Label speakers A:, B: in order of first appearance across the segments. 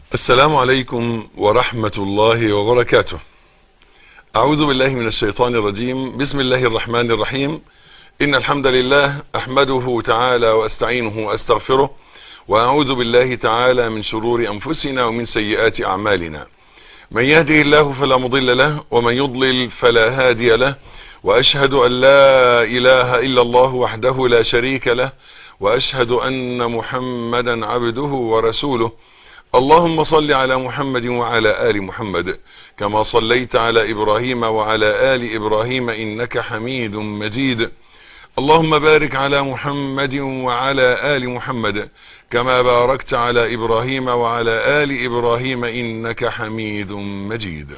A: السلام عليكم ورحمة الله وبركاته أعوذ بالله من الشيطان الرجيم بسم الله الرحمن الرحيم إن الحمد لله أحمده تعالى وأستعينه وأستغفره وأعوذ بالله تعالى من شرور أنفسنا ومن سيئات أعمالنا من يهده الله فلا مضل له ومن يضلل فلا هادي له وأشهد أن لا إله إلا الله وحده لا شريك له وأشهد أن محمدا عبده ورسوله اللهم صل على محمد وعلى آل محمد كما صليت على إبراهيم وعلى آل إبراهيم إنك حميد مجيد اللهم بارك على محمد وعلى آل محمد كما باركت على إبراهيم وعلى آل إبراهيم إنك حميد مجيد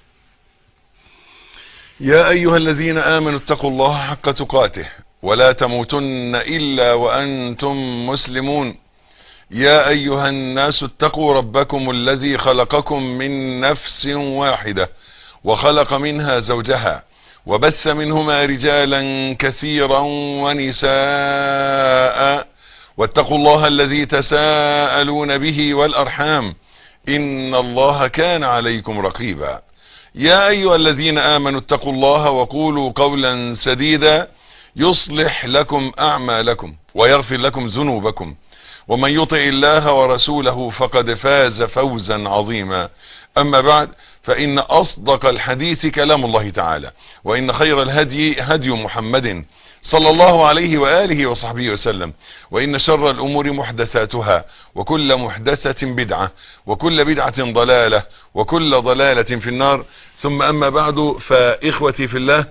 A: يا أيها الذين آمنوا اتقوا الله حق تقاته ولا تموتن إلا وأنتم مسلمون يا أيها الناس اتقوا ربكم الذي خلقكم من نفس واحدة وخلق منها زوجها وبث منهما رجالا كثيرا ونساء واتقوا الله الذي تساءلون به والأرحام إن الله كان عليكم رقيبا يا أيها الذين آمنوا اتقوا الله وقولوا قولا سديدا يصلح لكم أعمالكم ويغفر لكم ذنوبكم ومن يطع الله ورسوله فقد فاز فوزا عظيما أما بعد فإن أصدق الحديث كلام الله تعالى وإن خير الهدي هدي محمد صلى الله عليه وآله وصحبه وسلم وإن شر الأمور محدثاتها وكل محدثة بدعة وكل بدعة ضلالة وكل ضلالة في النار ثم أما بعد فإخوتي في الله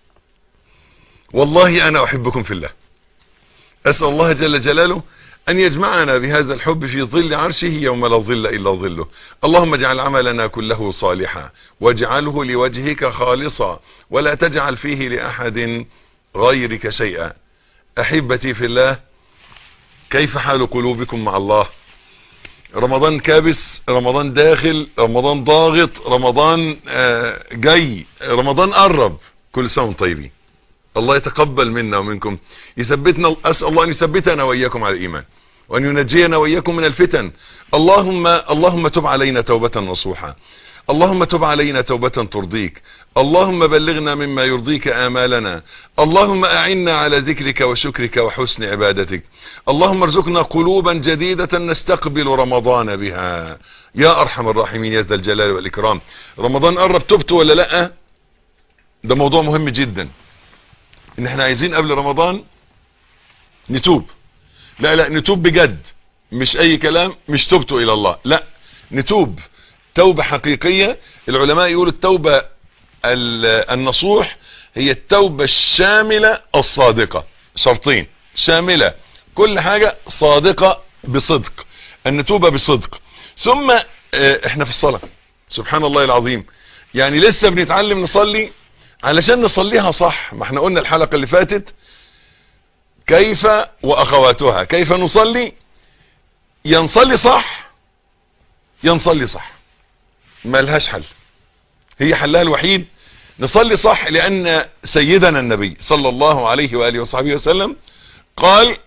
A: والله أنا أحبكم في الله أسأل الله جل جلاله أن يجمعنا بهذا الحب في ظل عرشه يوم لا ظل إلا ظله اللهم اجعل عملنا كله صالحا واجعله لوجهك خالصا ولا تجعل فيه لأحد غيرك شيئا أحبتي في الله كيف حال قلوبكم مع الله رمضان كابس رمضان داخل رمضان ضاغط رمضان جاي رمضان قرب كل سنة طيبين الله يتقبل منا ومنكم يثبتنا أسأل الله أن يثبتنا وإياكم على الإيمان وأن ينجينا وإياكم من الفتن اللهم اللهم تب علينا توبة نصوحا اللهم تب علينا توبة ترضيك اللهم بلغنا مما يرضيك آمالنا اللهم أعنا على ذكرك وشكرك وحسن عبادتك اللهم ارزقنا قلوبا جديدة نستقبل رمضان بها يا أرحم الراحمين يا ذا الجلال والإكرام رمضان قرب تبت ولا لا ده موضوع مهم جدا ان احنا عايزين قبل رمضان نتوب لا لا نتوب بجد مش اي كلام مش توبته الى الله لا نتوب توبة حقيقية العلماء يقولوا التوبة النصوح هي التوبة الشاملة الصادقة شرطين شاملة كل حاجة صادقة بصدق ان نتوب بصدق ثم احنا في الصلاة سبحان الله العظيم يعني لسه بنتعلم نصلي علشان نصليها صح ما احنا قلنا الحلقة اللي فاتت كيف واخواتها كيف نصلي ينصلي صح ينصلي صح ما لهاش حل هي حلها الوحيد نصلي صح لان سيدنا النبي صلى الله عليه وآله وصحبه وسلم قال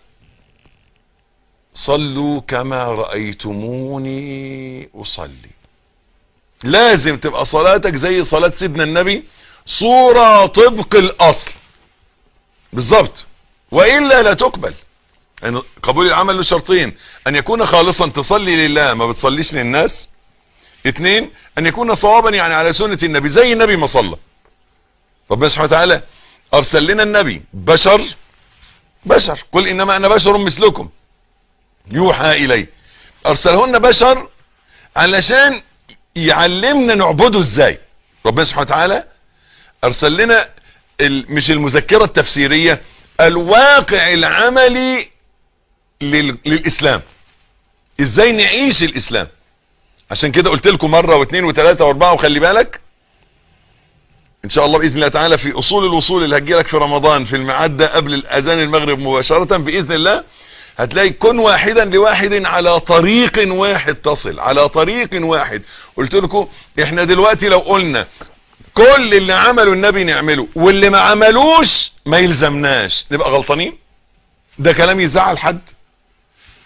A: صلوا كما رأيتموني أصلي لازم تبقى صلاتك زي صلاة سيدنا النبي صورة طبق الاصل بالظبط وإلا لا تقبل يعني قبول العمل له شرطين ان يكون خالصا تصلي لله ما بتصليش للناس اتنين ان يكون صوابا يعني على سنة النبي زي النبي ما صلى ربنا سبحانه وتعالى ارسل لنا النبي بشر بشر قل انما انا بشر مثلكم يوحى الي ارسلهن بشر علشان يعلمنا نعبده ازاي ربنا سبحانه وتعالى ارسل لنا مش المذكرة التفسيرية الواقع العملي للاسلام ازاي نعيش الاسلام عشان كده قلت لكم مرة واثنين وثلاثة واربعة وخلي بالك ان شاء الله باذن الله تعالى في اصول الوصول اللي هتجيلك في رمضان في الميعاد ده قبل الاذان المغرب مباشرة باذن الله هتلاقي كن واحدا لواحد على طريق واحد تصل على طريق واحد قلت لكم احنا دلوقتي لو قلنا كل اللي عمله النبي نعمله واللي ما عملوش ما يلزمناش نبقى غلطانين ده كلام يزعل حد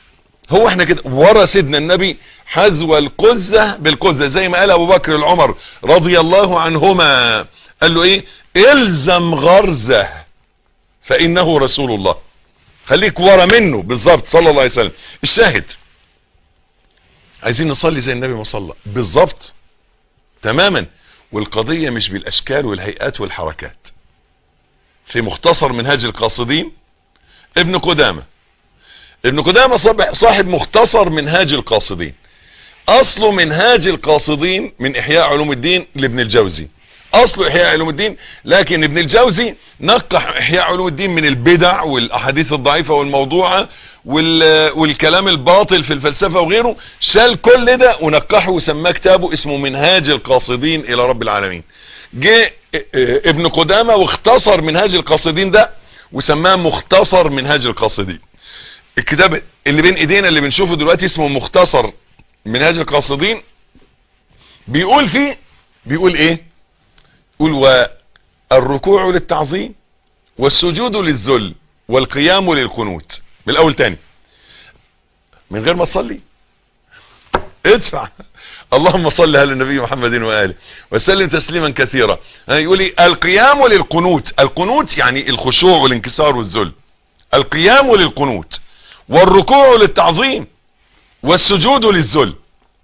A: هو احنا كده ورا سيدنا النبي حذو القزة بالقزة زي ما قال ابو بكر العمر رضي الله عنهما قال له ايه الزم غرزه فانه رسول الله خليك ورا منه بالظبط صلى الله عليه وسلم الشاهد عايزين نصلي زي النبي ما صلى بالظبط تماما والقضية مش بالاشكال والهيئات والحركات في مختصر منهاج القاصدين ابن قدامة ابن قدامة صاحب مختصر منهاج القاصدين اصله منهاج القاصدين من احياء علوم الدين لابن الجوزي اصله احياء علوم الدين لكن ابن الجوزي نقح احياء علوم الدين من البدع والاحاديث الضعيفة والموضوعة والكلام الباطل في الفلسفة وغيره شال كل ده ونقحه وسماه كتابه اسمه منهاج القاصدين الى رب العالمين جه ابن قدامة واختصر منهاج القاصدين ده وسماه مختصر منهاج القاصدين الكتاب اللي بين ايدينا اللي بنشوفه دلوقتي اسمه مختصر منهاج القاصدين بيقول فيه بيقول ايه يقول والركوع للتعظيم والسجود للذل والقيام للقنوت من الاول تاني من غير ما تصلي ادفع اللهم صل على النبي محمد وآله وسلم تسليما كثيرا يقول لي القيام للقنوت القنوت يعني الخشوع والانكسار والذل القيام للقنوت والركوع للتعظيم والسجود للذل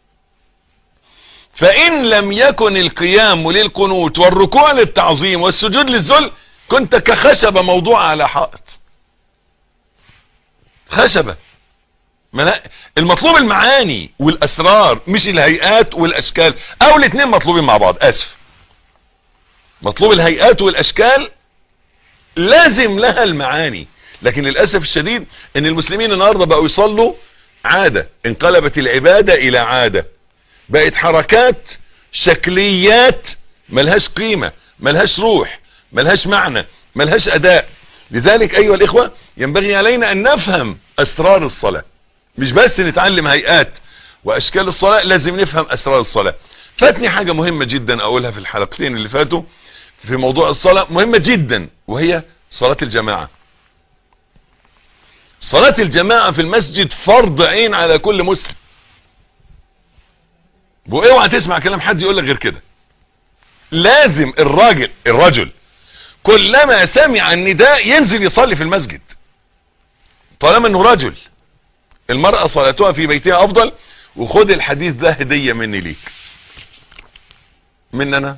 A: فإن لم يكن القيام للقنوت والركوع للتعظيم والسجود للذل كنت كخشبة موضوعة على حائط خشبة المطلوب المعاني والاسرار مش الهيئات والاشكال او الاثنين مطلوبين مع بعض اسف مطلوب الهيئات والاشكال لازم لها المعاني لكن للاسف الشديد ان المسلمين النهارده بقوا يصلوا عادة انقلبت العبادة الى عادة بقت حركات شكليات ملهاش قيمة ملهاش روح ملهاش معنى ملهاش اداء لذلك ايها الاخوة ينبغي علينا ان نفهم اسرار الصلاة مش بس نتعلم هيئات واشكال الصلاة لازم نفهم اسرار الصلاة فاتني حاجة مهمة جدا اقولها في الحلقتين اللي فاتوا في موضوع الصلاة مهمة جدا وهي صلاة الجماعة صلاة الجماعة في المسجد فرض عين على كل مسلم واوعى تسمع كلام حد يقول لك غير كده لازم الراجل الرجل كلما سمع النداء ينزل يصلي في المسجد طالما انه رجل المرأة صلاتها في بيتها افضل وخد الحديث ده هدية مني ليك من انا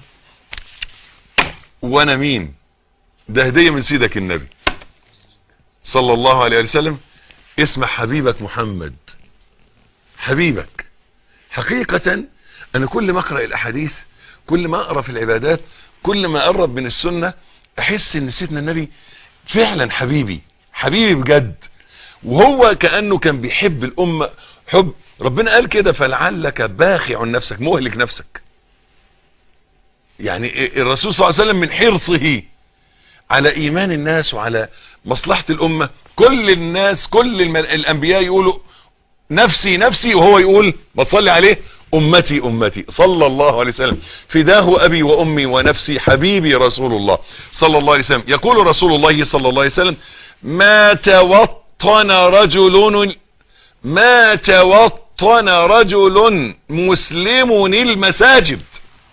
A: وانا مين ده هدية من سيدك النبي صلى الله عليه وسلم اسمع حبيبك محمد حبيبك حقيقة انا كل ما اقرأ الاحاديث كل ما اقرأ في العبادات كل ما اقرب من السنة احس ان سيدنا النبي فعلا حبيبي حبيبي بجد وهو كأنه كان بيحب الامة حب ربنا قال كده فلعلك باخع نفسك مهلك نفسك يعني الرسول صلى الله عليه وسلم من حرصه على ايمان الناس وعلى مصلحة الامة كل الناس كل الانبياء يقولوا نفسي نفسي وهو يقول بصلي عليه امتي امتي صلى الله عليه وسلم فداه ابي وامي ونفسي حبيبي رسول الله صلى الله عليه وسلم يقول رسول الله صلى الله عليه وسلم ما توطن رجل ما توطن رجل مسلم المساجد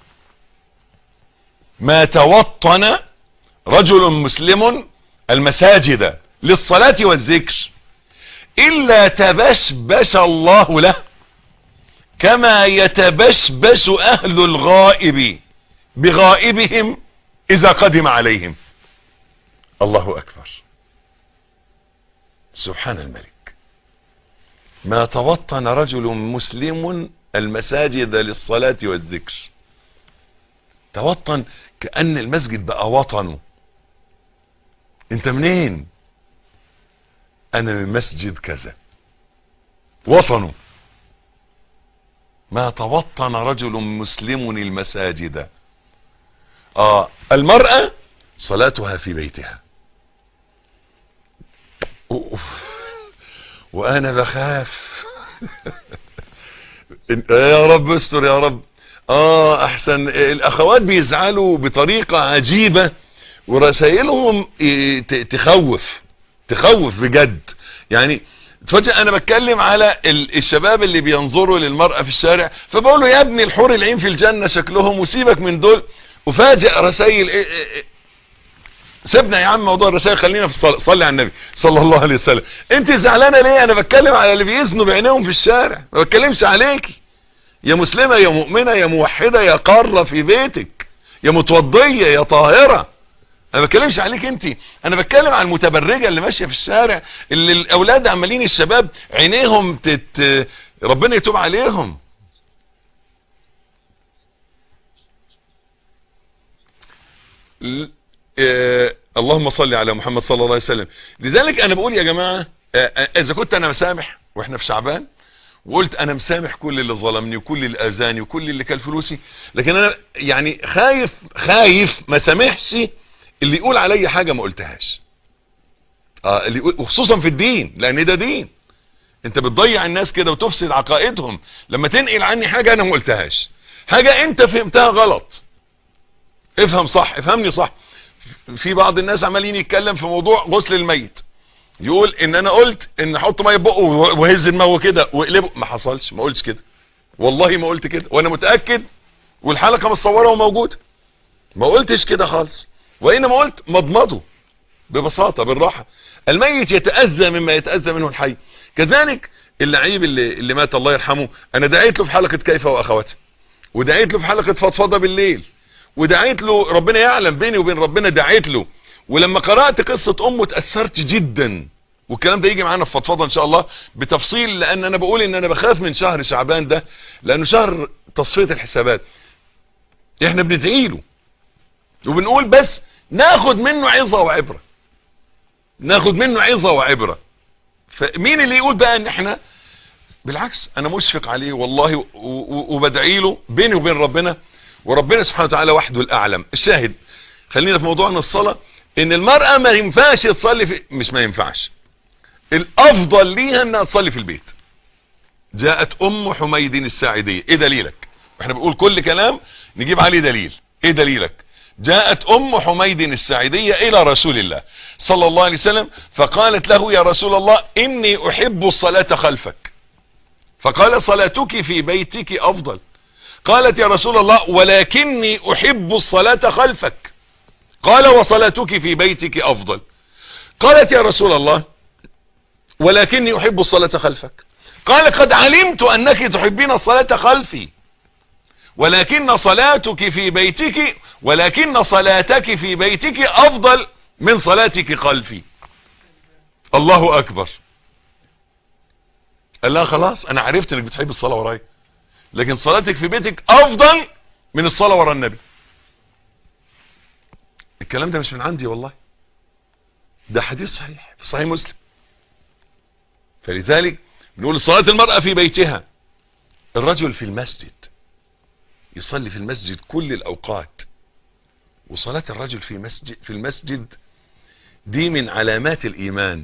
A: ما توطن رجل مسلم المساجد للصلاة والذكر إلا تبشبش الله له كما يتبشبش أهل الغائب بغائبهم إذا قدم عليهم الله أكبر سبحان الملك ما توطن رجل مسلم المساجد للصلاة والذكر توطن كأن المسجد بقى وطنه انت منين انا من مسجد كذا وطنه ما توطن رجل مسلم المساجد اه المرأة صلاتها في بيتها أوف. وانا بخاف يا رب استر يا رب اه احسن الاخوات بيزعلوا بطريقة عجيبة ورسائلهم تخوف تخوف بجد يعني تفاجئ انا بتكلم على ال- الشباب اللي بينظروا للمرأة في الشارع فبقول له يا ابني الحور العين في الجنة شكلهم وسيبك من دول وفاجئ رسائل إيه إيه إيه. سيبنا يا عم موضوع الرسائل خلينا في الصلاة صلي على النبي صلى الله عليه وسلم انت زعلانة ليه انا بتكلم على اللي بيزنوا بعينيهم في الشارع ما بتكلمش عليكي يا مسلمة يا مؤمنة يا موحدة يا قارة في بيتك يا متوضية يا طاهرة انا ما بتكلمش عليك انت انا بتكلم على المتبرجة اللي ماشية في الشارع اللي الاولاد عمالين الشباب عينيهم تت ربنا يتوب عليهم ل- آه، اللهم صل على محمد صلى الله عليه وسلم لذلك انا بقول يا جماعة آه، آه، اذا كنت انا مسامح واحنا في شعبان وقلت انا مسامح كل اللي ظلمني وكل اللي اذاني وكل اللي كل فلوسي لكن انا يعني خايف خايف ما سامحش اللي يقول عليا حاجة ما قلتهاش اه اللي يقول وخصوصا في الدين لان ده دين انت بتضيع الناس كده وتفسد عقائدهم لما تنقل عني حاجة انا ما قلتهاش حاجة انت فهمتها غلط افهم صح افهمني صح في بعض الناس عمالين يتكلم في موضوع غسل الميت يقول ان انا قلت ان احط ميه بقه وهز دماغه كده واقلبه ما حصلش ما قلتش كده والله ما قلت كده وانا متاكد والحلقه متصوره وموجوده ما قلتش كده خالص وانما قلت مضمضه ببساطه بالراحه الميت يتاذى مما يتاذى منه الحي كذلك اللعيب اللي, اللي مات الله يرحمه انا دعيت له في حلقه كيف واخواتها ودعيت له في حلقه فضفضه بالليل ودعيت له ربنا يعلم بيني وبين ربنا دعيت له ولما قرأت قصة امه اتأثرت جدا والكلام ده يجي معانا في فضفضه ان شاء الله بتفصيل لان انا بقول ان انا بخاف من شهر شعبان ده لانه شهر تصفية الحسابات احنا بندعي له وبنقول بس ناخد منه عظة وعبرة ناخد منه عظة وعبرة فمين اللي يقول بقى ان احنا بالعكس انا مشفق عليه والله و- و- وبدعي له بيني وبين ربنا وربنا سبحانه وتعالى وحده الاعلم الشاهد خلينا في موضوعنا الصلاة ان المرأة ما ينفعش تصلي في مش ما ينفعش الافضل ليها انها تصلي في البيت جاءت ام حميد الساعدية ايه دليلك احنا بنقول كل كلام نجيب عليه دليل ايه دليلك جاءت ام حميد الساعدية الى رسول الله صلى الله عليه وسلم فقالت له يا رسول الله اني احب الصلاة خلفك فقال صلاتك في بيتك افضل قالت يا رسول الله ولكني احب الصلاة خلفك قال وصلاتك في بيتك افضل قالت يا رسول الله ولكني احب الصلاة خلفك قال قد علمت انك تحبين الصلاة خلفي ولكن صلاتك في بيتك ولكن صلاتك في بيتك افضل من صلاتك خلفي الله اكبر قال لها خلاص انا عرفت انك بتحب الصلاة ورايا لكن صلاتك في بيتك افضل من الصلاة ورا النبي الكلام ده مش من عندي والله ده حديث صحيح في صحيح مسلم فلذلك بنقول صلاة المرأة في بيتها الرجل في المسجد يصلي في المسجد كل الأوقات وصلاة الرجل في مسجد في المسجد دي من علامات الإيمان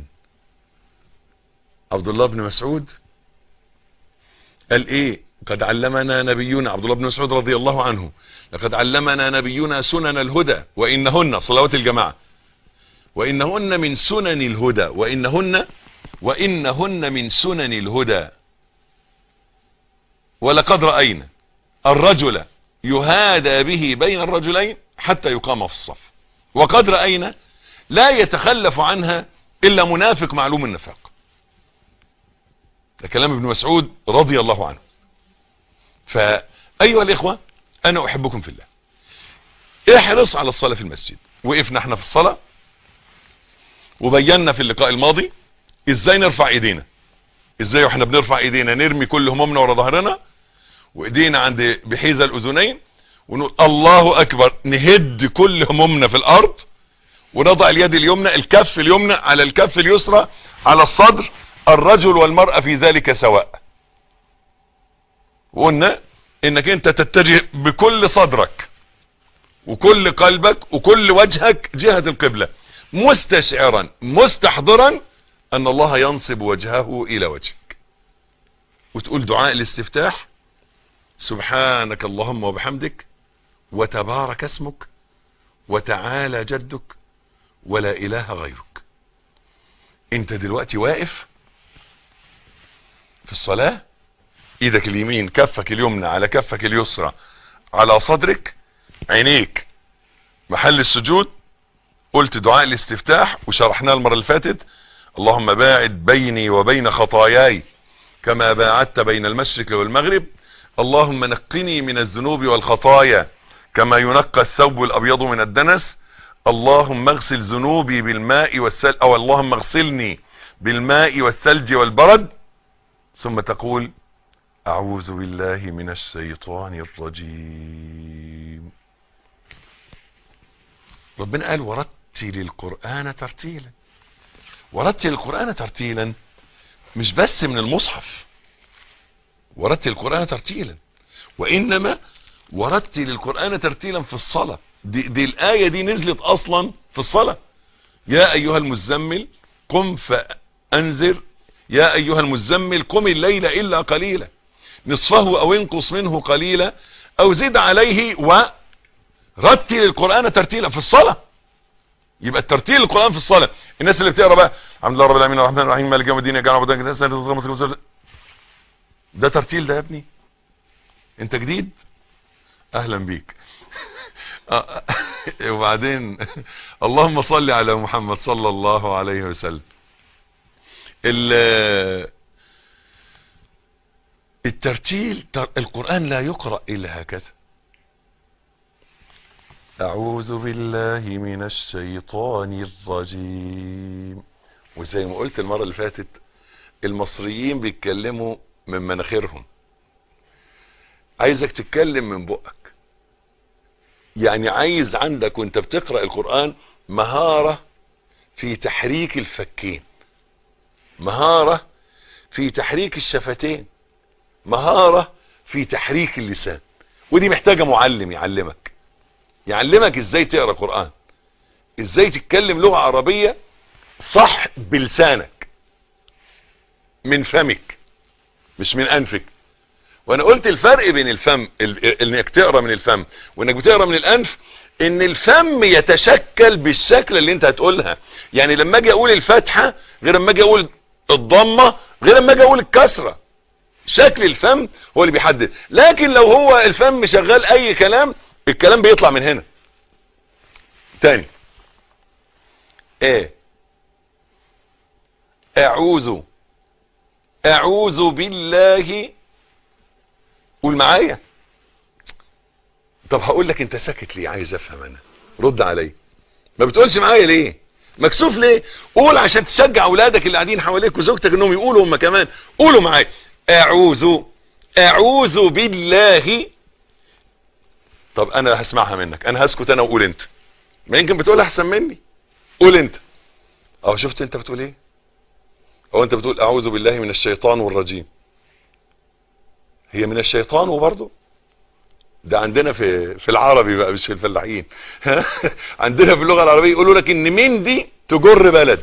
A: عبد الله بن مسعود قال ايه قد علمنا نبينا عبد الله بن مسعود رضي الله عنه لقد علمنا نبينا سنن الهدى وإنهن صلوات الجماعة وإنهن من سنن الهدى وإنهن وإنهن من سنن الهدى ولقد رأينا الرجل يهادى به بين الرجلين حتى يقام في الصف وقد رأينا لا يتخلف عنها إلا منافق معلوم النفاق ده كلام ابن مسعود رضي الله عنه فأيها الإخوة أنا أحبكم في الله احرص على الصلاة في المسجد وقفنا احنا في الصلاة وبينا في اللقاء الماضي ازاي نرفع ايدينا ازاي واحنا بنرفع ايدينا نرمي كل همومنا ورا ظهرنا وايدينا عند بحيزة الاذنين ونقول الله اكبر نهد كل همومنا في الارض ونضع اليد اليمنى الكف اليمنى على الكف اليسرى على الصدر الرجل والمرأة في ذلك سواء وقلنا انك انت تتجه بكل صدرك وكل قلبك وكل وجهك جهة القبلة مستشعرا مستحضرا ان الله ينصب وجهه الى وجهك وتقول دعاء الاستفتاح سبحانك اللهم وبحمدك وتبارك اسمك وتعالى جدك ولا اله غيرك انت دلوقتي واقف في الصلاة ايدك اليمين كفك اليمنى على كفك اليسرى على صدرك عينيك محل السجود قلت دعاء الاستفتاح وشرحناه المرة اللي فاتت اللهم باعد بيني وبين خطاياي كما باعدت بين المشرق والمغرب اللهم نقني من الذنوب والخطايا كما ينقى الثوب الابيض من الدنس اللهم اغسل ذنوبي بالماء والثلج او اللهم اغسلني بالماء والثلج والبرد ثم تقول اعوذ بالله من الشيطان الرجيم ربنا قال ورتل القرآن ترتيلا ورتل القرآن ترتيلا مش بس من المصحف ورتل القرآن ترتيلا وإنما ورتل القرآن ترتيلا في الصلاة دي, دي الآية دي نزلت أصلا في الصلاة يا أيها المزمل قم فأنذر يا أيها المزمل قم الليل إلا قليلا نصفه أو انقص منه قليلا أو زد عليه ورتل القرآن ترتيلا في الصلاة يبقى الترتيل القرآن في الصلاة الناس اللي بتقرا بقى الحمد لله رب العالمين الرحمن الرحيم مالك يوم الدين يا جماعه ده ترتيل ده يا ابني انت جديد اهلا بيك وبعدين اللهم صل على محمد صلى الله عليه وسلم الترتيل القرآن لا يقرأ إلا هكذا أعوذ بالله من الشيطان الرجيم وزي ما قلت المرة اللي فاتت المصريين بيتكلموا من مناخيرهم عايزك تتكلم من بقك يعني عايز عندك وانت بتقرأ القرآن مهارة في تحريك الفكين مهارة في تحريك الشفتين مهارة في تحريك اللسان ودي محتاجة معلم يعلمك يعلمك ازاي تقرأ قرآن ازاي تتكلم لغة عربية صح بلسانك من فمك مش من انفك وانا قلت الفرق بين الفم انك تقرا من الفم وانك بتقرا من الانف ان الفم يتشكل بالشكل اللي انت هتقولها يعني لما اجي اقول الفتحة غير لما اجي اقول الضمة غير لما اجي اقول الكسرة شكل الفم هو اللي بيحدد لكن لو هو الفم شغال اي كلام الكلام بيطلع من هنا تاني ايه اعوذ اعوذ بالله قول معايا طب هقول لك انت ساكت ليه عايز افهم انا رد علي ما بتقولش معايا ليه مكسوف ليه قول عشان تشجع اولادك اللي قاعدين حواليك وزوجتك انهم يقولوا هم كمان قولوا معايا اعوذ اعوذ بالله طب انا هسمعها منك انا هسكت انا وقول انت ما يمكن بتقول احسن مني قول انت اه شفت انت بتقول ايه او انت بتقول اعوذ بالله من الشيطان والرجيم هي من الشيطان وبرضه ده عندنا في في العربي بقى مش في الفلاحين عندنا في اللغه العربيه يقولوا لك ان من دي تجر بلد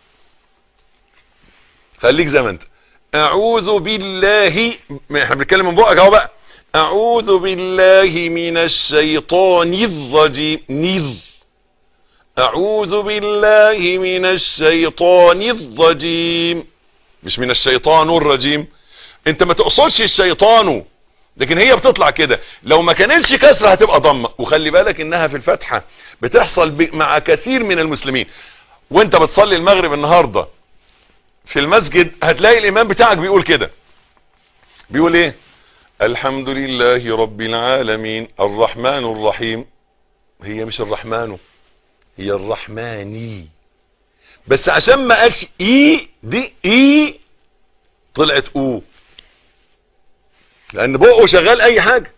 A: خليك زي ما انت اعوذ بالله احنا بنتكلم من بقك اهو بقى اعوذ بالله من الشيطان الرجيم نذ اعوذ بالله من الشيطان الرجيم مش من الشيطان الرجيم انت ما تقصدش الشيطان لكن هي بتطلع كده لو ما كانتش كسرة هتبقى ضمة وخلي بالك انها في الفتحة بتحصل مع كثير من المسلمين وانت بتصلي المغرب النهاردة في المسجد هتلاقي الامام بتاعك بيقول كده بيقول ايه الحمد لله رب العالمين الرحمن الرحيم هي مش الرحمن هي الرحماني بس عشان ما قالش اي دي اي طلعت او لان بقه شغال اي حاجة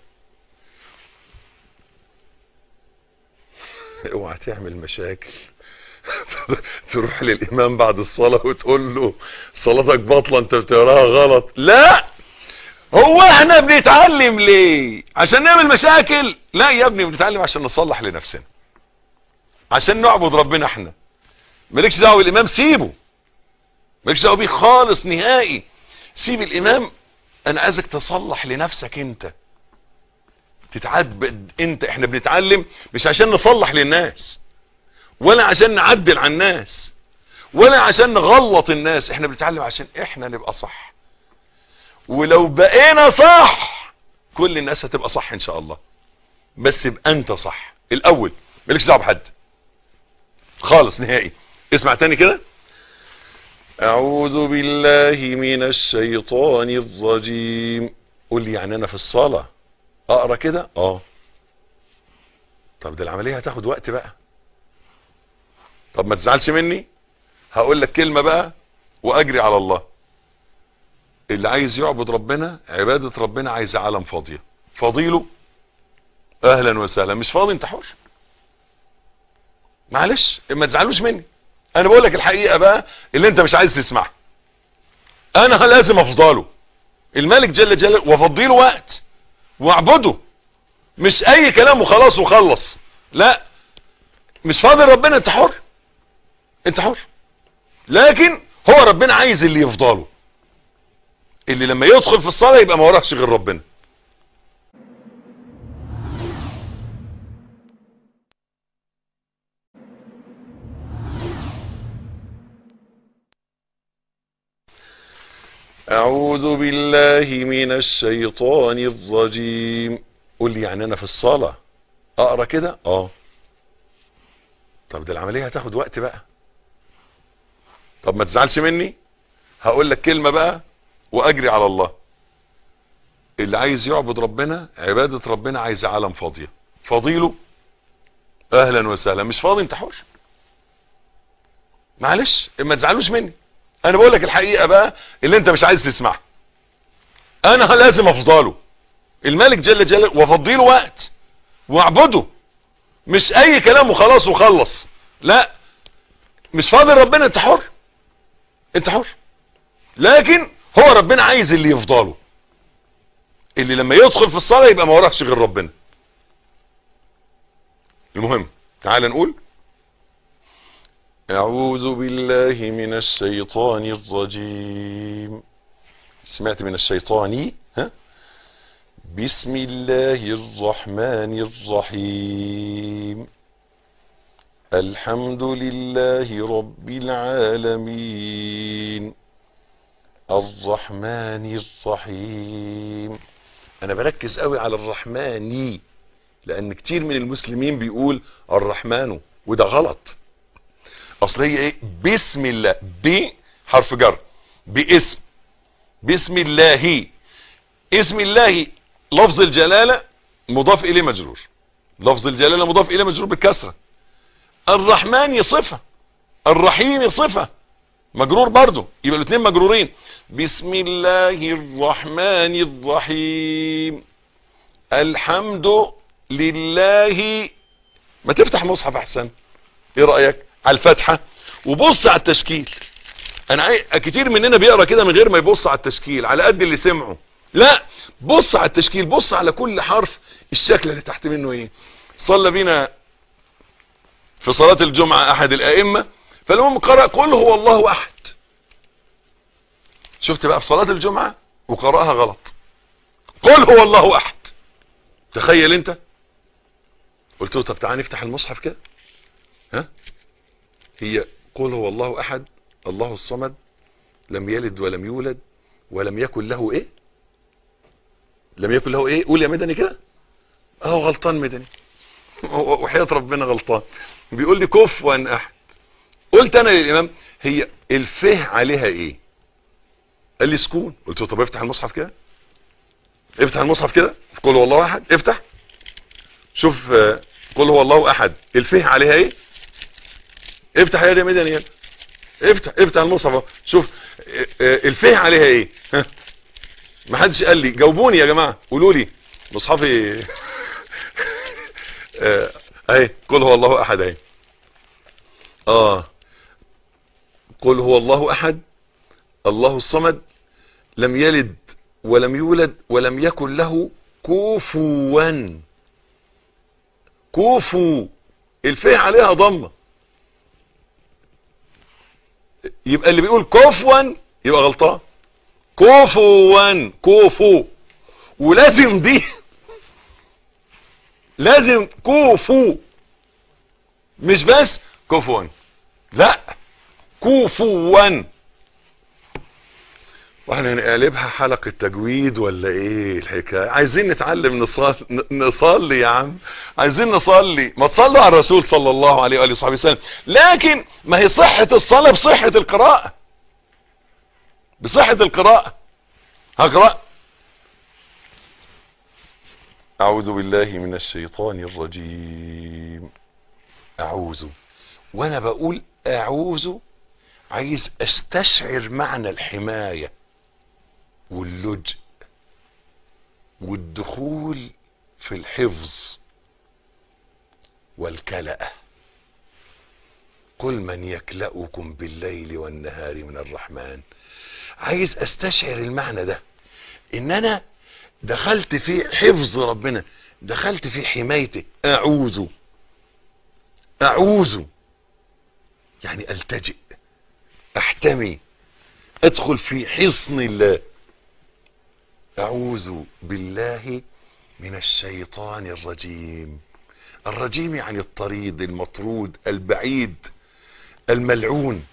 A: اوعى تعمل مشاكل تروح للامام بعد الصلاة وتقول له صلاتك باطلة انت بتقراها غلط لا هو احنا بنتعلم ليه عشان نعمل مشاكل لا يا ابني بنتعلم عشان نصلح لنفسنا عشان نعبد ربنا احنا مالكش دعوه بالامام سيبه مالكش دعوه بيه خالص نهائي سيب الامام انا عايزك تصلح لنفسك انت تتعبد انت احنا بنتعلم مش عشان نصلح للناس ولا عشان نعدل على الناس ولا عشان نغلط الناس احنا بنتعلم عشان احنا نبقى صح ولو بقينا صح كل الناس هتبقى صح ان شاء الله بس يبقى انت صح الاول مالكش دعوه بحد خالص نهائي اسمع تاني كده اعوذ بالله من الشيطان الرجيم قول لي يعني انا في الصلاه اقرا كده اه طب ده العمليه هتاخد وقت بقى طب ما تزعلش مني هقول لك كلمه بقى واجري على الله اللي عايز يعبد ربنا عباده ربنا عايز عالم فاضيه فاضيله اهلا وسهلا مش فاضي انت حر معلش ما تزعلوش مني انا بقول لك الحقيقه بقى اللي انت مش عايز تسمعها انا لازم افضله الملك جل جلاله وافضي له وقت واعبده مش اي كلام وخلاص وخلص لا مش فاضل ربنا انت حر انت حر لكن هو ربنا عايز اللي يفضله اللي لما يدخل في الصلاه يبقى ما وراهش غير ربنا أعوذ بالله من الشيطان الرجيم قول لي يعني أنا في الصلاة أقرأ كده آه طب ده العملية هتاخد وقت بقى طب ما تزعلش مني هقول لك كلمة بقى وأجري على الله اللي عايز يعبد ربنا عبادة ربنا عايز عالم فاضية فاضيله أهلا وسهلا مش فاضي أنت حر معلش ما تزعلوش مني انا بقول لك الحقيقه بقى اللي انت مش عايز تسمعها انا لازم افضله الملك جل جلاله وافضي له وقت واعبده مش اي كلام وخلاص وخلص لا مش فاضل ربنا انت حر انت حر لكن هو ربنا عايز اللي يفضله اللي لما يدخل في الصلاه يبقى ما وراهش غير ربنا المهم تعال نقول أعوذ بالله من الشيطان الرجيم سمعت من الشيطان ها بسم الله الرحمن الرحيم الحمد لله رب العالمين الرحمن الرحيم انا بركز قوي على الرحمن لان كتير من المسلمين بيقول الرحمن وده غلط اصل هي ايه بسم الله ب حرف جر باسم بسم الله اسم الله لفظ الجلالة مضاف اليه مجرور لفظ الجلالة مضاف اليه مجرور بالكسرة الرحمن صفة الرحيم صفة مجرور برضو يبقى الاثنين مجرورين بسم الله الرحمن الرحيم الحمد لله ما تفتح مصحف احسن ايه رأيك على الفتحة وبص على التشكيل انا عاي... كتير مننا بيقرا كده من غير ما يبص على التشكيل على قد اللي سمعه لا بص على التشكيل بص على كل حرف الشكل اللي تحت منه ايه صلى بينا في صلاة الجمعة احد الائمة فالمهم قرأ قل هو الله احد شفت بقى في صلاة الجمعة وقرأها غلط قل هو الله احد تخيل انت قلت له طب تعالى نفتح المصحف كده ها هي قل هو الله احد الله الصمد لم يلد ولم يولد ولم يكن له ايه لم يكن له ايه قول يا مدني كده اهو غلطان مدني وحياة ربنا غلطان بيقول لي كفوا احد قلت انا للامام هي الفه عليها ايه قال لي سكون قلت له طب افتح المصحف كده افتح المصحف كده قل هو الله احد افتح شوف قل هو الله احد الفه عليها ايه افتح يا مدني يلا افتح افتح المصحف شوف الفه عليها ايه ها ما حدش قال لي جاوبوني يا جماعه قولوا لي مصحفي اهي قل هو الله احد اهي اه قل هو الله احد الله الصمد لم يلد ولم يولد ولم يكن له كفوا كفو الفه عليها ضمه يبقى اللي بيقول كفوا يبقى غلطان كفوا كفو ولازم دي لازم كفو مش بس كفوا لا كفوا واحنا هنقلبها حلقة تجويد ولا ايه الحكاية عايزين نتعلم نصلي, نصلي يا عم عايزين نصلي ما تصلوا على الرسول صلى الله عليه وآله وصحبه وسلم لكن ما هي صحة الصلاة بصحة القراءة بصحة القراءة هقرأ أعوذ بالله من الشيطان الرجيم أعوذ وأنا بقول أعوذ عايز استشعر معنى الحماية واللجء والدخول في الحفظ والكلأة قل من يكلأكم بالليل والنهار من الرحمن عايز استشعر المعنى ده ان انا دخلت في حفظ ربنا دخلت في حمايته اعوذ اعوذ يعني التجئ احتمي ادخل في حصن الله اعوذ بالله من الشيطان الرجيم الرجيم يعني الطريد المطرود البعيد الملعون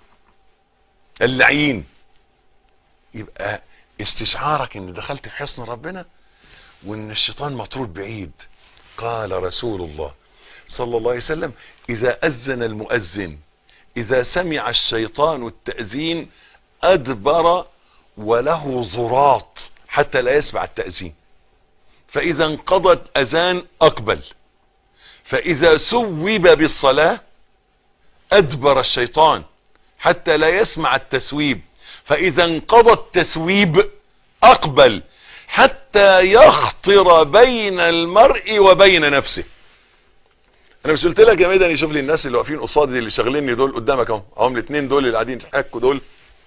A: اللعين يبقى استشعارك ان دخلت في حصن ربنا وان الشيطان مطرود بعيد قال رسول الله صلى الله عليه وسلم اذا اذن المؤذن اذا سمع الشيطان التأذين ادبر وله زراط حتى لا يسمع التأذين فاذا انقضت اذان اقبل فاذا سوب بالصلاة ادبر الشيطان حتى لا يسمع التسويب فاذا انقضى التسويب اقبل حتى يخطر بين المرء وبين نفسه انا مش قلت لك يا ميداني شوف لي الناس اللي واقفين قصادي اللي شغاليني دول قدامك اهو اهم الاثنين دول اللي قاعدين يتحكوا دول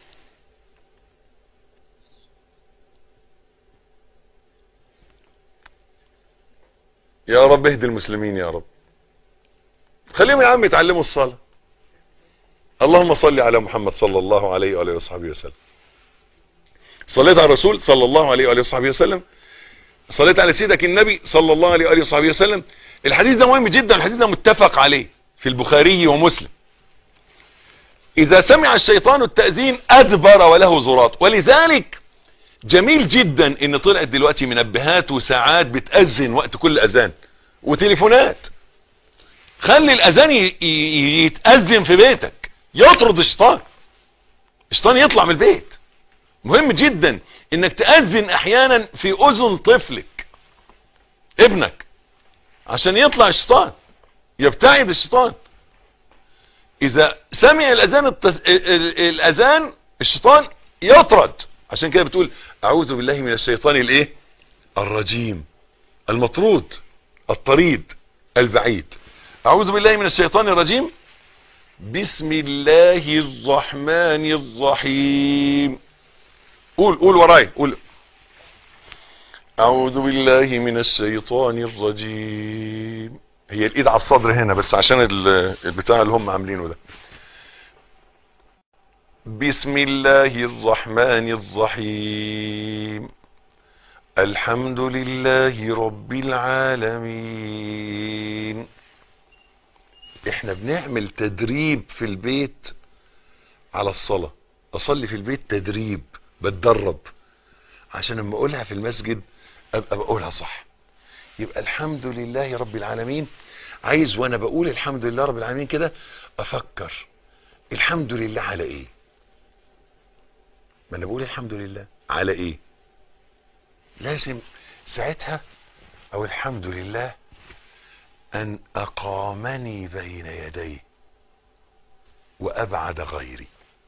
A: يا رب اهدي المسلمين يا رب خليهم يا عم يتعلموا الصلاه اللهم صل على محمد صلى الله عليه وآله وصحبه وسلم صليت على الرسول صلى الله عليه وآله وصحبه وسلم صليت على سيدك النبي صلى الله عليه وآله وصحبه وسلم الحديث ده مهم جدا الحديث ده متفق عليه في البخاري ومسلم إذا سمع الشيطان التأذين أدبر وله زراط ولذلك جميل جدا ان طلعت دلوقتي منبهات وساعات بتأذن وقت كل أذان وتليفونات خلي الأذان يتأذن في بيتك يطرد الشيطان الشيطان يطلع من البيت مهم جدا انك تأذن احيانا في اذن طفلك ابنك عشان يطلع الشيطان يبتعد الشيطان اذا سمع الاذان التس... الاذان الشيطان يطرد عشان كده بتقول اعوذ بالله من الشيطان الايه الرجيم المطرود الطريد البعيد اعوذ بالله من الشيطان الرجيم بسم الله الرحمن الرحيم قول قول وراي قول اعوذ بالله من الشيطان الرجيم هي الايد على الصدر هنا بس عشان البتاع اللي هم عاملينه ده بسم الله الرحمن الرحيم الحمد لله رب العالمين احنا بنعمل تدريب في البيت على الصلاة اصلي في البيت تدريب بتدرب عشان لما اقولها في المسجد ابقى بقولها صح يبقى الحمد لله رب العالمين عايز وانا بقول الحمد لله رب العالمين كده افكر الحمد لله على ايه ما انا بقول الحمد لله على ايه لازم ساعتها او الحمد لله ان اقامني بين يديه وابعد غيري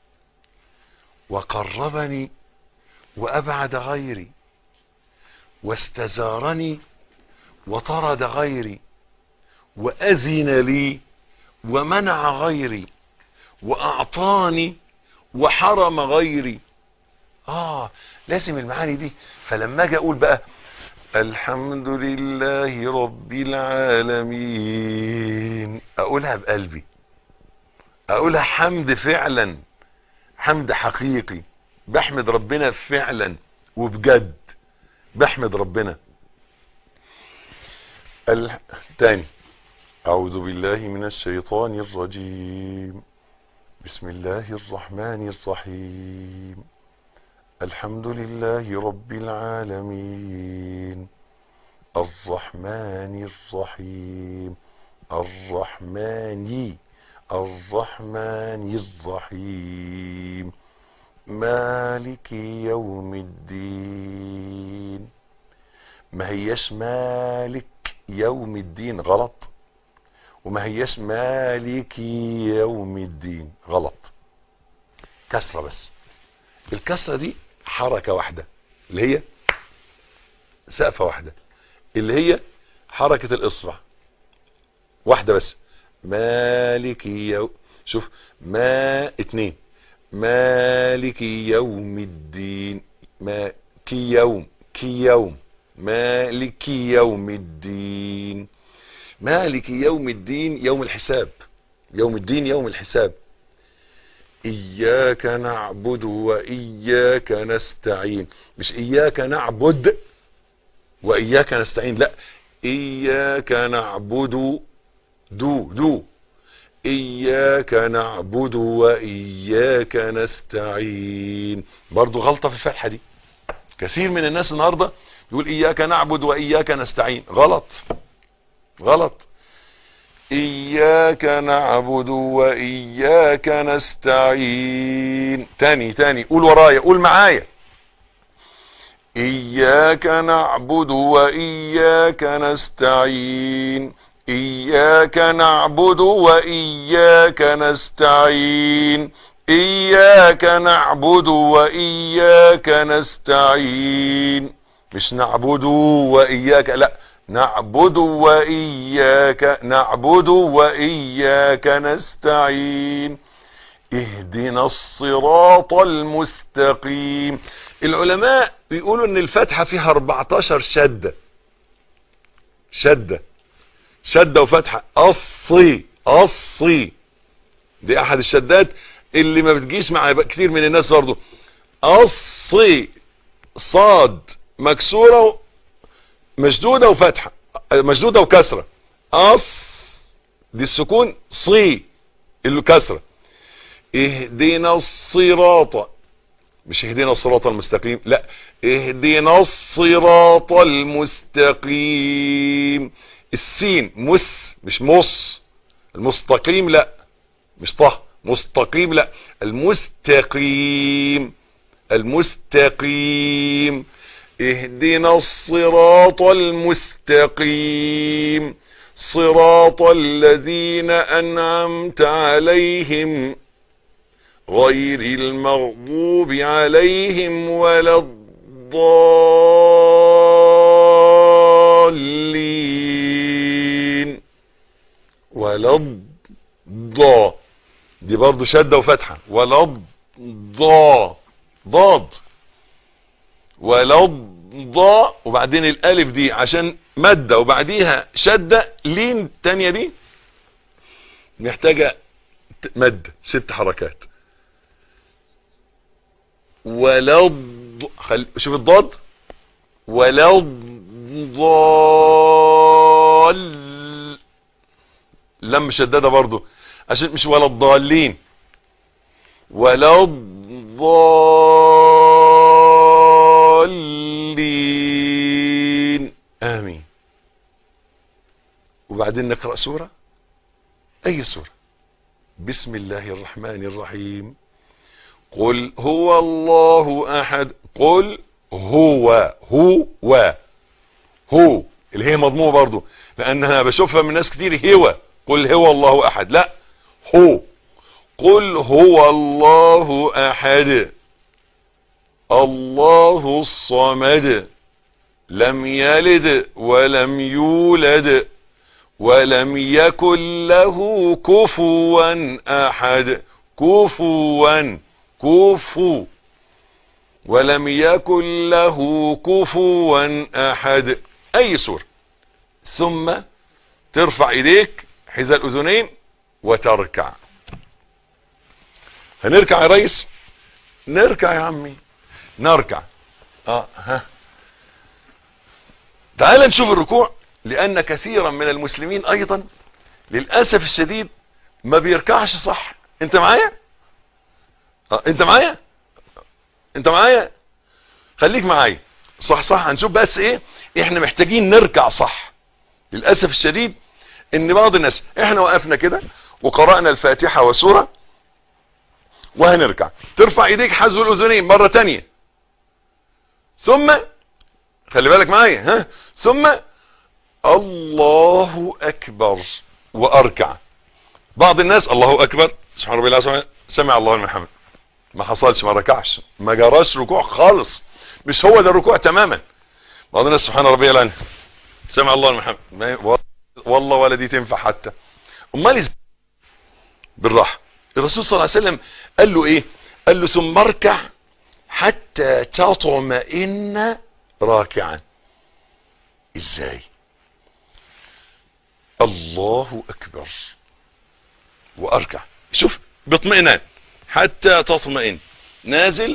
A: وقربني وابعد غيري واستزارني وطرد غيري واذن لي ومنع غيري واعطاني وحرم غيري اه لازم المعاني دي فلما اجي اقول بقى الحمد لله رب العالمين اقولها بقلبي اقولها حمد فعلا حمد حقيقي بحمد ربنا فعلا وبجد بحمد ربنا ال... تاني اعوذ بالله من الشيطان الرجيم بسم الله الرحمن الرحيم الحمد لله رب العالمين الرحمن الرحيم الرحمن الرحمن الرحيم مالك يوم الدين ما هيش مالك يوم الدين غلط وما هيش مالك يوم الدين غلط كسرة بس الكسرة دي حركة واحدة اللي هي سقفة واحدة اللي هي حركة الاصبع واحدة بس مالك يوم شوف ما اتنين مالك يوم الدين ما كي يوم كي يوم مالك يوم الدين مالك يوم الدين يوم الحساب يوم الدين يوم الحساب إياك نعبد وإياك نستعين مش إياك نعبد وإياك نستعين لا إياك نعبد دو دو إياك نعبد وإياك نستعين برضو غلطة في الفتحة دي كثير من الناس النهاردة يقول إياك نعبد وإياك نستعين غلط غلط إياك نعبد وإياك نستعين تاني تاني قول ورايا قول معايا إياك نعبد وإياك نستعين إياك نعبد وإياك نستعين إياك نعبد وإياك نستعين مش نعبد وإياك لا نعبد وإياك نعبد وإياك نستعين اهدنا الصراط المستقيم العلماء بيقولوا ان الفتحة فيها 14 شدة شدة شدة وفتحة أصي أصي دي أحد الشدات اللي ما بتجيش مع كتير من الناس برضه أصي صاد مكسورة مشدودة وفتحة مشدودة وكسرة أص دي السكون صي اللي كسرة اهدنا الصراط مش اهدنا الصراط المستقيم لا اهدنا الصراط المستقيم السين مس مش مص المستقيم لا مش طه مستقيم لا المستقيم المستقيم اهدنا الصراط المستقيم صراط الذين أنعمت عليهم غير المغضوب عليهم ولا الضالين ولا الضا دي برضو شدة وفتحة ولا الضا ضاد ولا الضاء وبعدين الالف دي عشان مادة وبعديها شدة لين التانية دي محتاجة مد ست حركات ولا الض... خل... شوف الضاد ولا الضال لم شددة برضو عشان مش ولا الضالين ولا الضالين آمين وبعدين نقرأ سورة أي سورة بسم الله الرحمن الرحيم قل هو الله أحد قل هو هو هو اللي هي مضمومة برضو لأنها بشوفها من ناس كتير هو قل هو الله أحد لا هو قل هو الله أحد الله الصمد لم يلد ولم يولد ولم يكن له كفوا أحد كفوا كفو ولم يكن له كفوا أحد أي سورة ثم ترفع إيديك حذاء الأذنين وتركع هنركع يا ريس نركع يا عمي نركع اه ها تعال نشوف الركوع لان كثيرا من المسلمين ايضا للاسف الشديد ما بيركعش صح انت معايا اه انت معايا انت معايا خليك معايا صح صح هنشوف بس ايه احنا محتاجين نركع صح للأسف الشديد ان بعض الناس احنا وقفنا كده وقرأنا الفاتحة وسورة وهنركع ترفع ايديك حذو الاذنين مرة تانية ثم خلي بالك معايا ها ثم الله اكبر واركع بعض الناس الله اكبر سبحان ربي العظيم سمع الله لمن حمد ما حصلش ما ركعش ما جراش ركوع خالص مش هو ده الركوع تماما بعض الناس سبحان ربي العظيم سمع الله لمن حمد والله ولا دي تنفع حتى امال ازاي بالراحه الرسول صلى الله عليه وسلم قال له ايه قال له ثم اركع حتى تطمئن راكعا ازاي الله اكبر واركع شوف باطمئنان حتى تطمئن نازل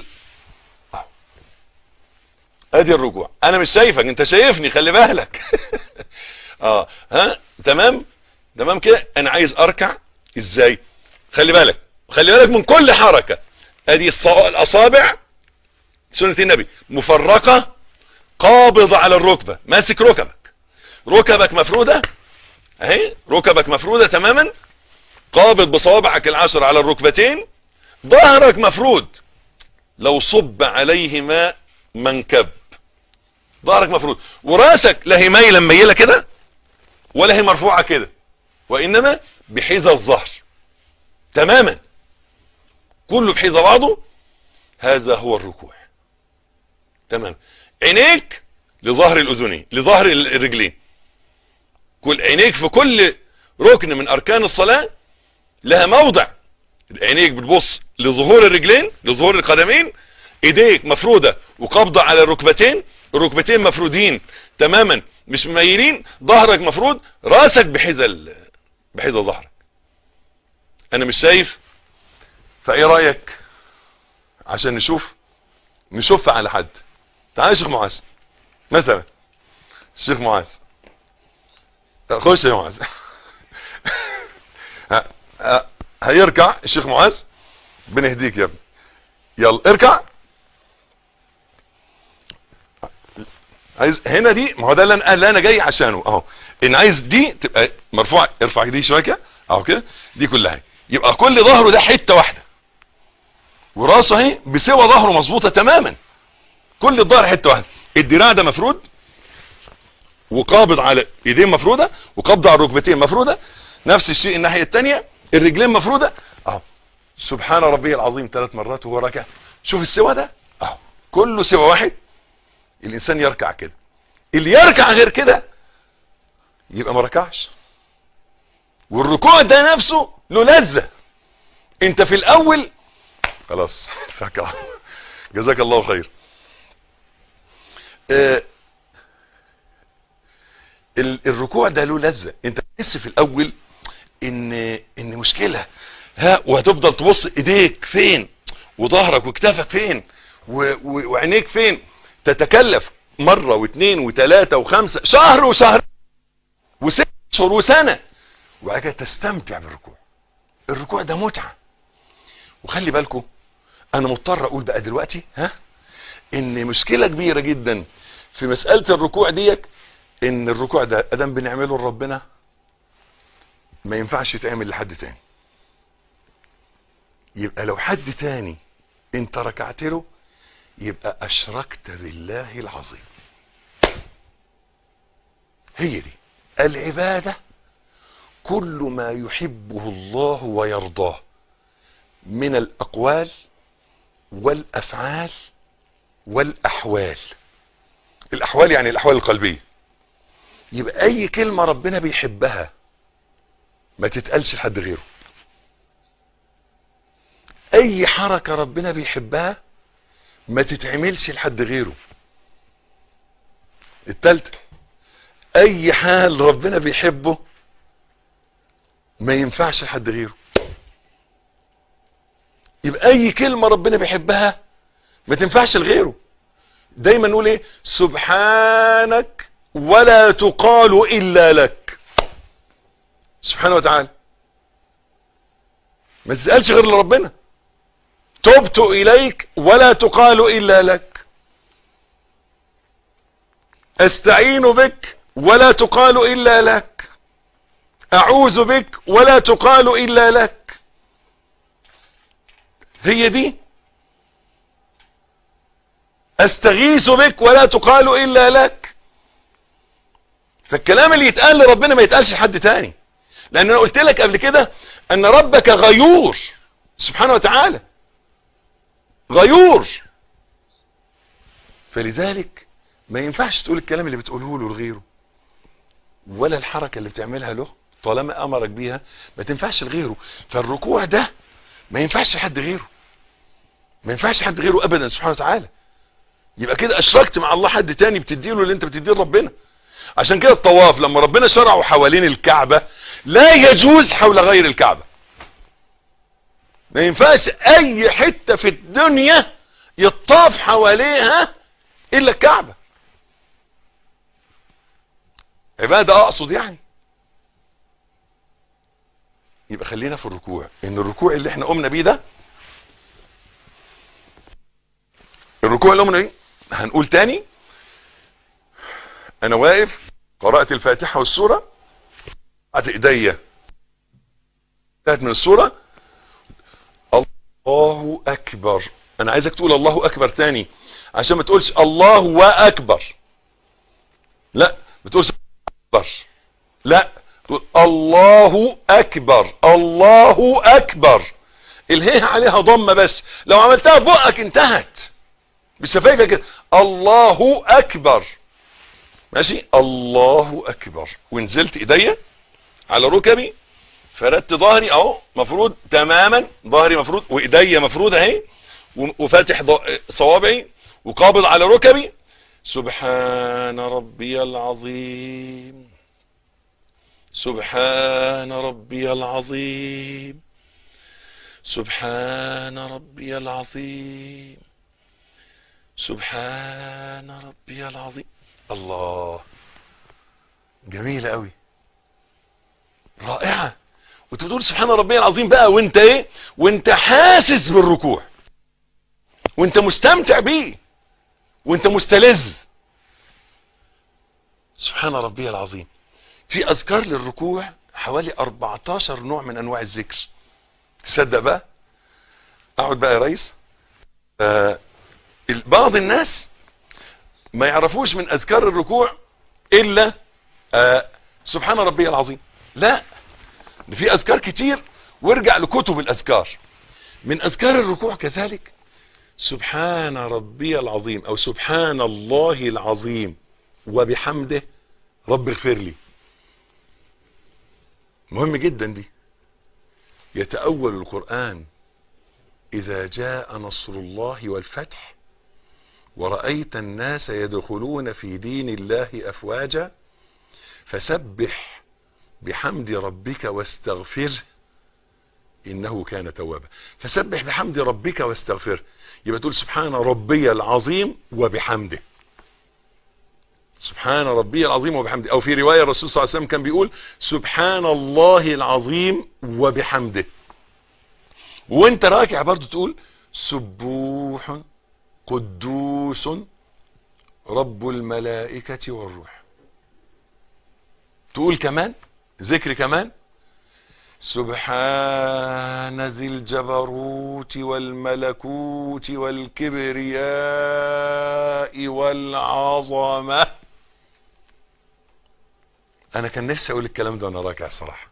A: ادي الركوع انا مش شايفك انت شايفني خلي بالك اه ها تمام تمام كده انا عايز اركع ازاي خلي بالك خلي بالك من كل حركة ادي الاصابع سنة النبي مفرقة قابض على الركبة ماسك ركبك ركبك مفرودة اهي ركبك مفرودة تماما قابض بصوابعك العشر على الركبتين ظهرك مفرود لو صب عليه ماء منكب ظهرك مفرود وراسك لا هي مايله ميله كده ولا هي مرفوعه كده وانما بحذا الظهر تماما كله بحذا بعضه هذا هو الركوع تمام عينيك لظهر الاذنين لظهر الرجلين كل عينيك في كل ركن من اركان الصلاه لها موضع عينيك بتبص لظهور الرجلين لظهور القدمين ايديك مفرودة وقبضة على الركبتين الركبتين مفرودين تماما مش مميلين ظهرك مفرود راسك بحذا بحذا ظهرك انا مش شايف فايه رايك عشان نشوف نشوف على حد تعال يا شيخ معاذ مثلا الشيخ معاذ خش يا معاذ هيركع الشيخ معاذ بنهديك يا ابني يلا اركع عايز هنا دي ما هو ده اللي انا, اللي أنا جاي عشانه اهو ان عايز دي تبقى مرفوعه ارفع دي شويه كده اهو كده دي كلها يبقى كل ظهره ده حته واحده وراسه اهي بسوى ظهره مظبوطه تماما كل الظهر حته واحده الدراع ده مفرود وقابض على ايدين مفروده وقبض على الركبتين مفروده نفس الشيء الناحيه الثانيه الرجلين مفروده اهو سبحان ربي العظيم ثلاث مرات وهو راكع شوف السوى ده اهو كله سوى واحد الانسان يركع كده اللي يركع غير كده يبقى ما ركعش والركوع ده نفسه له لذة انت في الاول خلاص فكع جزاك الله خير اه الركوع ده له لذة انت تحس في الاول ان ان مشكلة ها وهتفضل تبص ايديك فين وظهرك وكتافك فين وعينيك فين تتكلف مرة واثنين وثلاثة وخمسة شهر وشهر وست شهور وسنة وبعد كده تستمتع بالركوع الركوع ده متعة وخلي بالكم انا مضطر اقول بقى دلوقتي ها ان مشكلة كبيرة جدا في مسألة الركوع ديك ان الركوع ده ادم بنعمله لربنا ما ينفعش يتعمل لحد تاني يبقى لو حد تاني انت ركعت له يبقى اشركت بالله العظيم هي دي العبادة كل ما يحبه الله ويرضاه من الاقوال والافعال والاحوال الاحوال يعني الاحوال القلبية يبقى اي كلمة ربنا بيحبها ما تتقالش لحد غيره اي حركة ربنا بيحبها ما تتعملش لحد غيره التالتة اي حال ربنا بيحبه ما ينفعش لحد غيره يبقى اي كلمة ربنا بيحبها ما تنفعش لغيره دايما نقول ايه سبحانك ولا تقال الا لك سبحانه وتعالى ما تسألش غير لربنا تبت اليك ولا تقال الا لك استعين بك ولا تقال الا لك اعوذ بك ولا تقال الا لك هي دي استغيث بك ولا تقال الا لك فالكلام اللي يتقال لربنا ما يتقالش لحد تاني لان انا قلت لك قبل كده ان ربك غيور سبحانه وتعالى غيور فلذلك ما ينفعش تقول الكلام اللي بتقوله له لغيره ولا الحركة اللي بتعملها له طالما امرك بيها ما تنفعش لغيره فالركوع ده ما ينفعش لحد غيره ما ينفعش حد غيره ابدا سبحانه وتعالى يبقى كده اشركت مع الله حد تاني بتديله اللي انت بتديه لربنا عشان كده الطواف لما ربنا شرعه حوالين الكعبة لا يجوز حول غير الكعبة ما ينفعش اي حتة في الدنيا يطاف حواليها الا الكعبة عبادة اقصد يعني يبقى خلينا في الركوع ان الركوع اللي احنا قمنا بيه ده الركوع اللي قمنا بيه هنقول تاني انا واقف قرأت الفاتحة والسورة قعدت ايديا انتهت من السورة الله اكبر انا عايزك تقول الله اكبر تاني عشان ما تقولش الله واكبر لا ما تقولش اكبر لا تقول الله اكبر الله اكبر الهيه عليها ضمه بس لو عملتها بقك انتهت بشفايفك كده الله اكبر ماشي الله اكبر ونزلت ايديا على ركبي فردت ظهري اهو مفروض تماما ظهري مفروض وايديا مفروض اهي وفاتح صوابعي وقابض على ركبي سبحان ربي العظيم سبحان ربي العظيم سبحان ربي العظيم سبحان ربي العظيم الله جميلة قوي رائعة وانت بتقول سبحان ربي العظيم بقى وانت ايه وانت حاسس بالركوع وانت مستمتع بيه وانت مستلذ سبحان ربي العظيم في اذكار للركوع حوالي 14 نوع من انواع الذكر تصدق بقى اقعد بقى يا ريس آه بعض الناس ما يعرفوش من اذكار الركوع الا آه سبحان ربي العظيم لا ده في اذكار كتير وارجع لكتب الاذكار من اذكار الركوع كذلك سبحان ربي العظيم او سبحان الله العظيم وبحمده رب اغفر لي مهم جدا دي يتأول القرآن إذا جاء نصر الله والفتح ورأيت الناس يدخلون في دين الله أفواجا فسبح بحمد ربك واستغفره إنه كان توابا فسبح بحمد ربك واستغفره يبقى تقول سبحان ربي العظيم وبحمده سبحان ربي العظيم وبحمده او في رواية الرسول صلى الله عليه وسلم كان بيقول سبحان الله العظيم وبحمده وانت راكع برضو تقول سبوح قدوس رب الملائكة والروح تقول كمان ذكر كمان سبحان ذي الجبروت والملكوت والكبرياء والعظمة انا كان نفسي اقول الكلام ده وانا راكع صراحة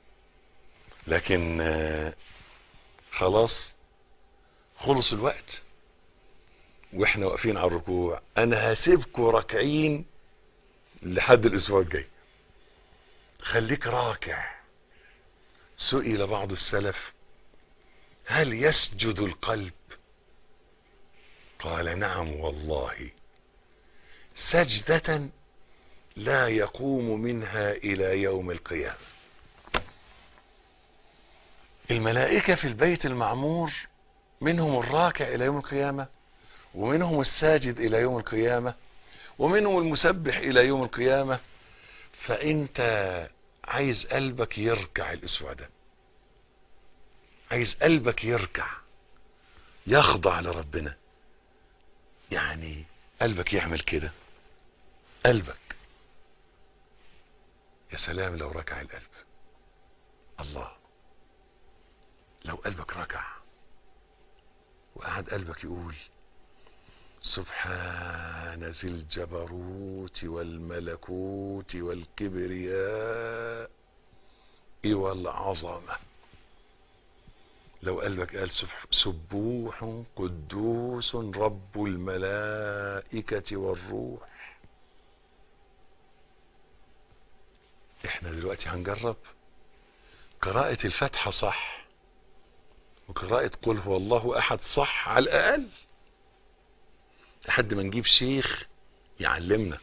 A: لكن خلاص خلص الوقت واحنا واقفين على الركوع انا هسيبكم راكعين لحد الاسبوع الجاي خليك راكع سئل بعض السلف هل يسجد القلب قال نعم والله سجدة لا يقوم منها الى يوم القيامة الملائكة في البيت المعمور منهم الراكع الى يوم القيامة ومنهم الساجد الى يوم القيامة ومنهم المسبح الى يوم القيامة فانت عايز قلبك يركع الاسبوع ده عايز قلبك يركع يخضع لربنا يعني قلبك يعمل كده قلبك يا سلام لو ركع القلب الله لو قلبك ركع وقعد قلبك يقول سبحان ذي الجبروت والملكوت والكبرياء والعظمة لو قلبك قال سبوح قدوس رب الملائكة والروح احنا دلوقتي هنجرب قراءة الفاتحة صح وقراءة قل هو الله احد صح على الاقل لحد ما نجيب شيخ يعلمنا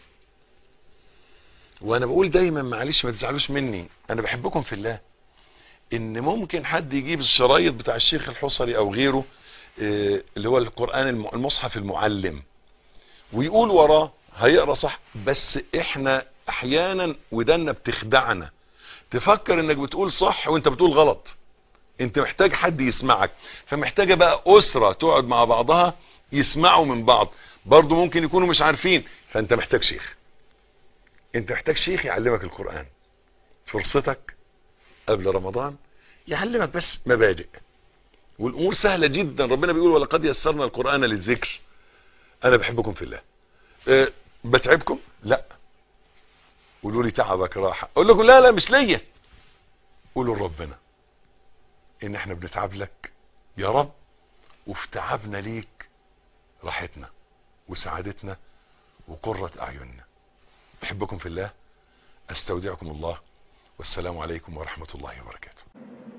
A: وانا بقول دايما معلش ما تزعلوش مني انا بحبكم في الله ان ممكن حد يجيب الشرايط بتاع الشيخ الحصري او غيره اه اللي هو القرآن المصحف المعلم ويقول وراه هيقرا صح بس احنا احيانا ودنا بتخدعنا تفكر انك بتقول صح وانت بتقول غلط انت محتاج حد يسمعك فمحتاجه بقى اسره تقعد مع بعضها يسمعوا من بعض برضو ممكن يكونوا مش عارفين فانت محتاج شيخ انت محتاج شيخ يعلمك القرآن فرصتك قبل رمضان يعلمك بس مبادئ والامور سهلة جدا ربنا بيقول ولقد يسرنا القرآن للذكر انا بحبكم في الله أه بتعبكم لا قولوا لي تعبك راحة اقول لكم لا لا مش ليا قولوا لربنا ان احنا بنتعب لك يا رب وفي تعبنا ليك راحتنا وسعادتنا وقرة اعيننا بحبكم في الله استودعكم الله والسلام عليكم ورحمة الله وبركاته